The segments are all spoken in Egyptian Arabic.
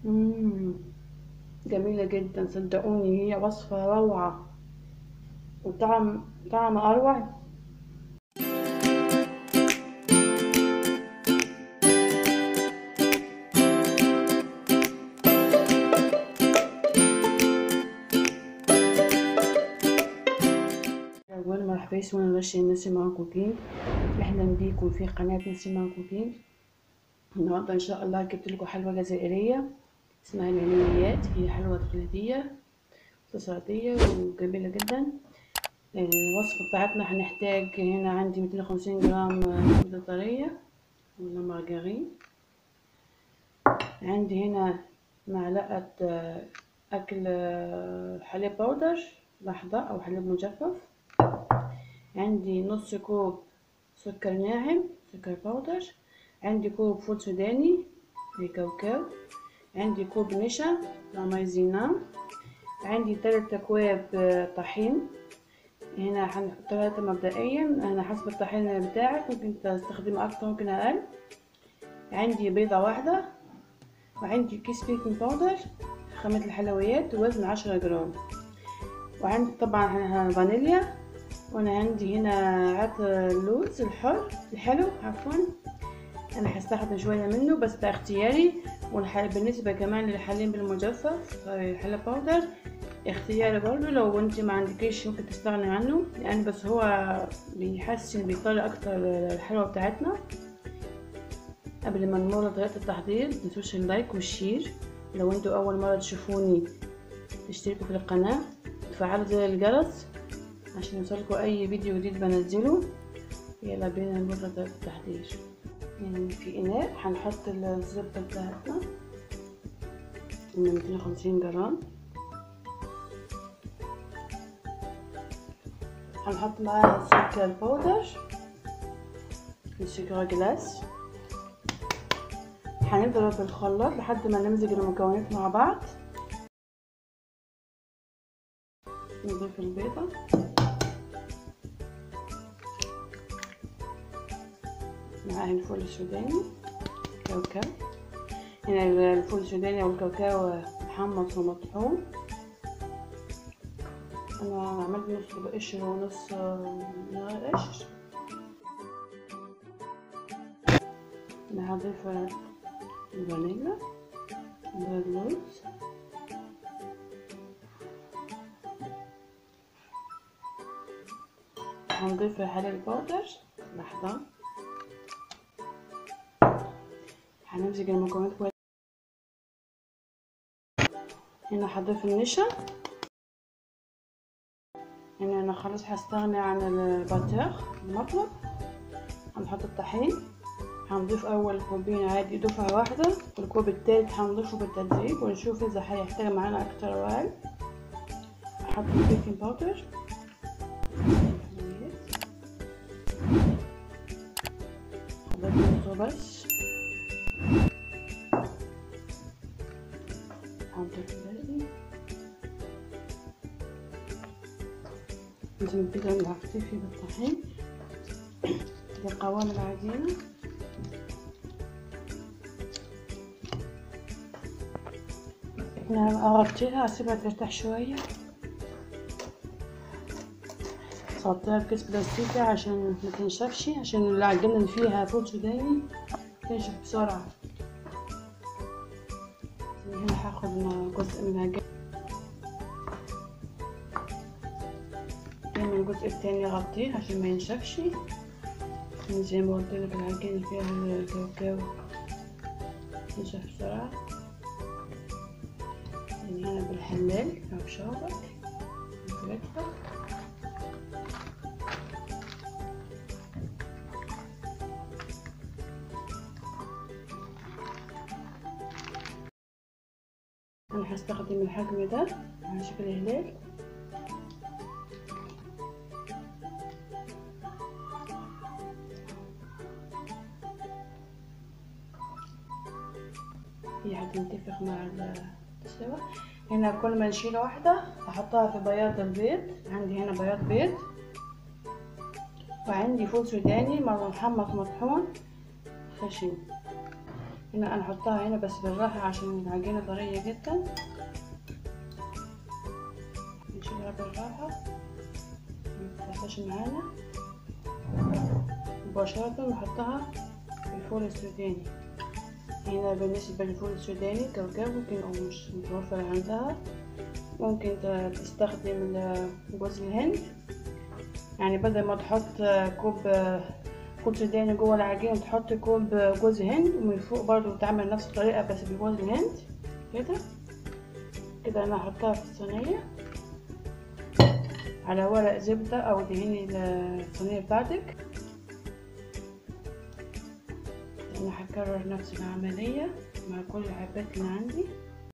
مم. جميلة جدا صدقوني هي وصفة روعة وطعم طعم أروع أول مرحبا اسمنا رشا نسمع كوكين أهلا بيكم في قناة نسمع كوكين النهاردة إن شاء الله جبت لكم حلوى جزائرية اسمها العنينيات هي حلوى تقليدية اقتصادية وجميلة جدا الوصفة بتاعتنا هنحتاج هنا عندي 250 جرام زبدة طرية ولا مارجرين عندي هنا معلقة أكل حليب بودر لحظة أو حليب مجفف عندي نص كوب سكر ناعم سكر بودر عندي كوب فول سوداني كاوكاو عندي كوب نشا مايزينا عندي ثلاث أكواب طحين هنا هنحط ثلاثة مبدئيا أنا حسب الطحين بتاعك ممكن تستخدم أكتر ممكن أقل عندي بيضة واحدة وعندي كيس بيكنج باودر خامة الحلويات وزن عشرة جرام وعندي طبعا فانيليا وانا عندي هنا عطر اللوز الحر الحلو عفوا انا هستخدم شويه منه بس ده اختياري بالنسبه كمان للحليب المجفف الحليب باودر اختياري برضو لو انت ما عندكيش ممكن تستغني عنه يعني بس هو بيحسن بيطلع اكتر الحلوه بتاعتنا قبل ما نمر طريقه التحضير متنسوش اللايك والشير لو انتوا اول مره تشوفوني تشتركوا في القناه وتفعلوا زر الجرس عشان يوصلكوا اي فيديو جديد بنزله يلا بينا نمر طريقه التحضير يعني في اناء هنحط الزبده بتاعتنا من 250 جرام هنحط معاها سكر بودر السكر جلاس هنضرب الخلاط لحد ما نمزج المكونات مع بعض نضيف البيضة معاه الفول السوداني كاوكاو هنا الفول السوداني او الكاوكاو محمص ومطحون انا عملت نص بقشر ونص من غير قشر انا هضيف الفانيلا اللوز هنضيف الحليب البودر لحظة هنمزج المكونات كويس هنا هضيف النشا هنا انا خلاص هستغني عن البطيخ المطلب هنحط الطحين هنضيف اول كوبين عادي دفعة واحدة والكوب التالت هنضيفه بالتدريج ونشوف اذا هيحتاج معانا اكتر ولا اقل هحط البيكنج باودر هضيف بس هنضيف الباقي لازم كده نغطيه بالطحين لقوام العجينة انا اغطيها اسيبها ترتاح شوية صبتها بكيس بلاستيكي عشان ما تنشفش عشان العجينة اللي فيها فول سوداني تنشف بسرعة هنا هاخد جزء من العجينة من الجزء التاني اغطيه عشان ما ينشفش زي ما قلت لك العجينة فيها الكاوكاو تنشف بسرعة يعني هنا بالحلال او شابك نفردها انا هستخدم الحجم ده على شكل هلال هي هتنتفخ مع السوا هنا كل ما نشيل واحدة احطها في بياض البيض عندي هنا بياض بيض وعندي فول سوداني محمص مطحون خشن هنا انا احطها هنا بس بالراحة عشان العجينة طرية جدا نشيلها بالراحة متفتحش معانا مباشرة نحطها في الفول السوداني هنا بالنسبة للفول السوداني كاوكاو ممكن أو مش متوفر عندها ممكن تستخدم جوز الهند يعني بدل ما تحط كوب كوب سوداني جوه العجينة تحط كوب جوز هند ومن فوق برضو تعمل نفس الطريقة بس بجوز الهند كده كده انا هحطها في الصينية على ورق زبدة او دهني الصينية بتاعتك انا هكرر نفس العملية مع كل الحبات اللي عندي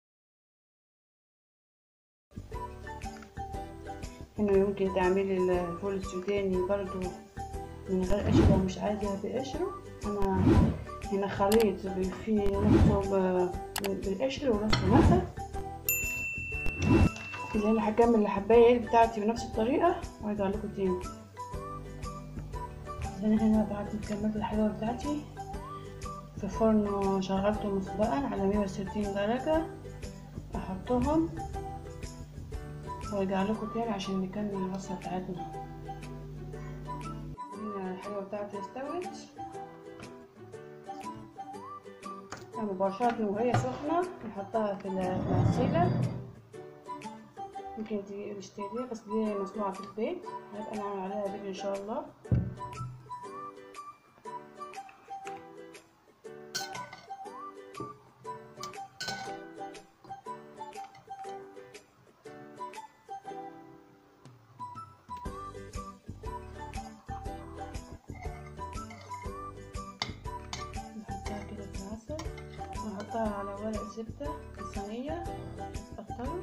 هنا يمكن تعملي الفول السوداني برضو من غير قشر لو مش عايزها بقشره انا هنا خليط فيه نصه بالقشر ونصه مثل اللي انا هكمل الحبايه بتاعتي بنفس الطريقه وارجع لكم تاني انا هنا بعد ما كملت الحلوه بتاعتي في فرن شغلته مسبقا على 160 درجه احطهم وارجع لكم تاني عشان نكمل الوصفه بتاعتنا هنا الحلوه بتاعتي استوت مباشرة وهي سخنة نحطها في الغسالة ممكن تشتريها بس دي مصنوعة في البيت هنبقى نعمل عليها فيديو ان شاء الله نحطها كده في العسل ونحطها على ورق زبدة في صينية تقطره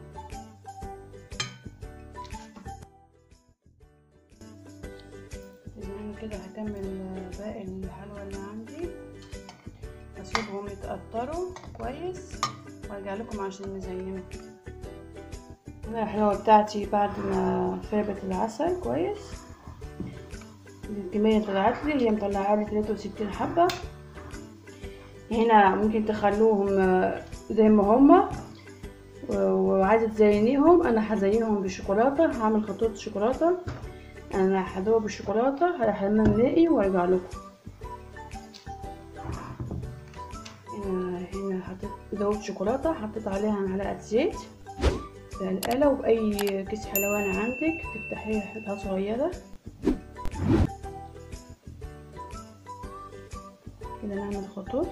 يعني كده هكمل باقي الحلوى اللي عندي اسيبهم يتقطروا كويس وارجع لكم عشان نزينهم هنا الحلوى بتاعتي بعد ما فابت العسل كويس الكمية طلعت لي هي مطلعة لي 63 حبة هنا ممكن تخلوهم زي ما هما وعايزة تزينيهم انا هزينهم بالشوكولاتة هعمل خطوط شوكولاتة انا هدوب بالشوكولاتة على حمام مائي وارجع لكم هنا هنا حطيت دوب شوكولاتة حطيت عليها معلقة زيت بالقلة وبأي كيس حلواني عندك تفتحيها حتة صغيرة كده نعمل خطوط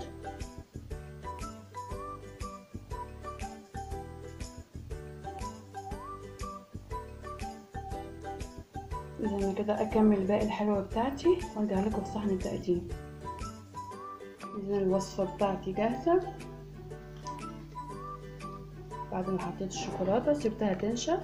اذا كده اكمل باقي الحلوى بتاعتي وارجع لكم الصحن بتاعتي اذا الوصفه بتاعتي جاهزه بعد ما حطيت الشوكولاته سبتها تنشف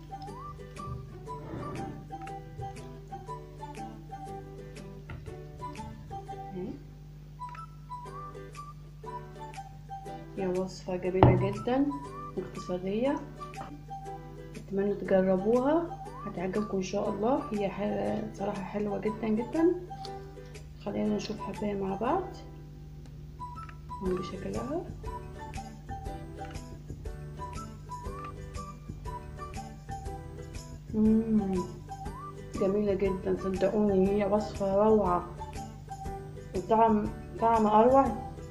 هي وصفة جميلة جدا واقتصادية اتمنى تجربوها هتعجبكم ان شاء الله هي حل... صراحة حلوة جدا جدا خلينا نشوف حباية مع بعض هون بشكلها مم. جميلة جدا صدقوني هي وصفة روعة وطعم طعم أروع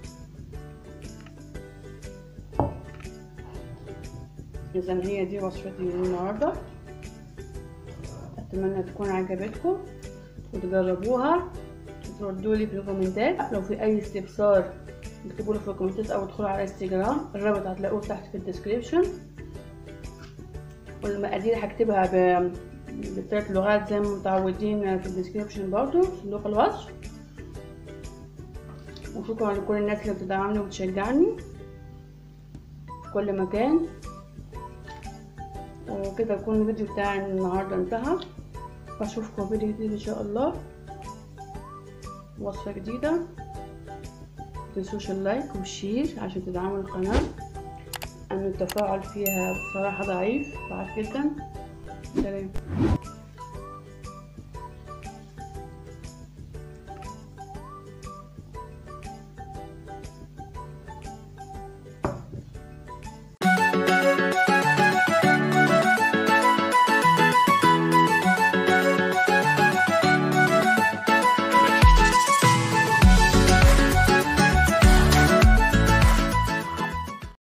إذا هي دي وصفتي النهاردة أتمنى تكون عجبتكم وتجربوها وتردوا لي في الكومنتات لو في أي استفسار اكتبوا لي في الكومنتات أو ادخلوا على انستجرام الرابط هتلاقوه تحت في الديسكريبشن والمقادير هكتبها ب... بثلاث لغات زي ما متعودين في الديسكريبشن برضو صندوق الوصف وشكرا لكل الناس اللي بتدعمني وبتشجعني في كل مكان وكده يكون الفيديو بتاعي النهارده انتهى واشوفكم فيديو جديد ان شاء الله وصفة جديدة متنسوش اللايك والشير عشان تدعموا القناة ان التفاعل فيها بصراحة ضعيف ضعيف جدا سلام